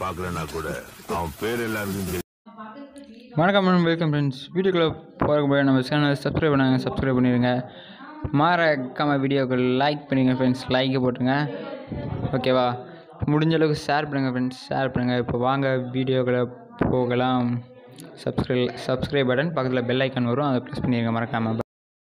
பார்க்கலனா கூட அவன் பேர் எல்லாருக்கும் தெரியும் வணக்கம் மேடம் வெல்கம் ஃப்ரெண்ட்ஸ் வீடியோக்குள்ளே போகிறக்கு போய் நம்ம சேனலை சப்ஸ்கிரைப் பண்ணாங்க சப்ஸ்கிரைப் பண்ணிடுங்க மறக்காம வீடியோக்கு லைக் பண்ணிடுங்க ஃப்ரெண்ட்ஸ் லைக் போட்டுருங்க ஓகேவா முடிஞ்ச அளவுக்கு ஷேர் பண்ணுங்கள் ஃப்ரெண்ட்ஸ் ஷேர் பண்ணுங்கள் இப்போ வாங்க வீடியோக்குள்ளே போகலாம் சப்ஸ்கிரைப் சப்ஸ்கிரைப் பட்டன் பக்கத்தில் பெல் ஐக்கான் வரும் அதை ப்ரெஸ் பண்ணிடுங்க மறக்காமல்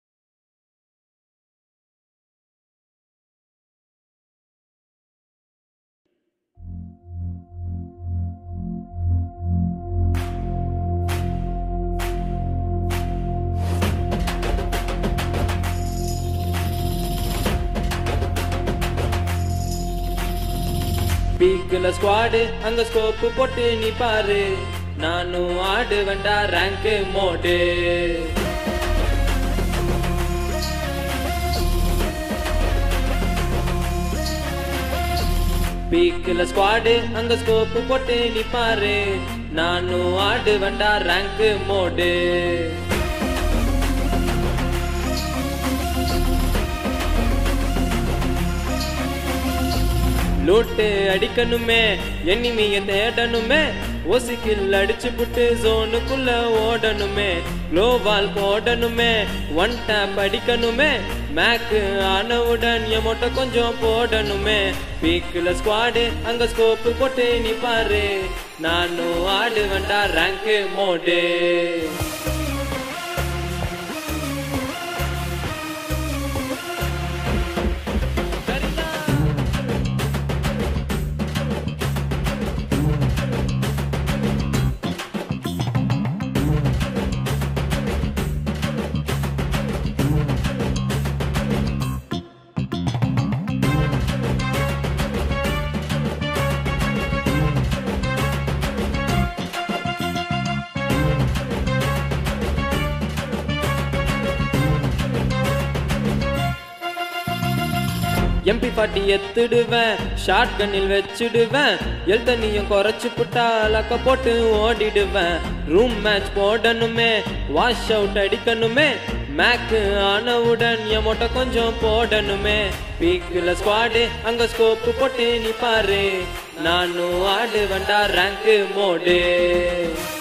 பீக்குல ஸ்குவாடு அங்க ஸ்கோப்பு போட்டு நீ பாரு நானும் ஆடு வேண்டா ரேங்க் மோடு பீக்குல ஸ்குவாடு அங்க ஸ்கோப்பு போட்டு நீ பாரு நானும் ஆடு வேண்டா ரேங்க் மோடு லூட்டு அடிக்கணுமே எண்ணிமைய தேடணுமே ஓசிக்கில் அடிச்சு புட்டு ஜோனுக்குள்ள ஓடணுமே குளோவால் போடணுமே ஒன் டேப் அடிக்கணுமே மேக்கு ஆனவுடன் எமோட்ட கொஞ்சம் போடணுமே பீக்குல ஸ்குவாடு அங்க ஸ்கோப்பு போட்டு நீ பாரு நானும் ஆடு வேண்டா ரேங்க் மோடு எம்பி பாட்டி எத்துடுவேன் ஷார்ட் கண்ணில் வச்சிடுவேன் எல் தண்ணியும் குறைச்சு புட்டா லக்க போட்டு ஓடிடுவேன் ரூம் மேட்ச் போடணுமே வாஷ் அவுட் அடிக்கணுமே மேக்கு ஆனவுடன் என் மொட்டை கொஞ்சம் போடணுமே பீக்குல ஸ்குவாடு அங்க ஸ்கோப்பு போட்டு நீ பாரு நானும் ஆடு வேண்டா ரேங்க் மோடு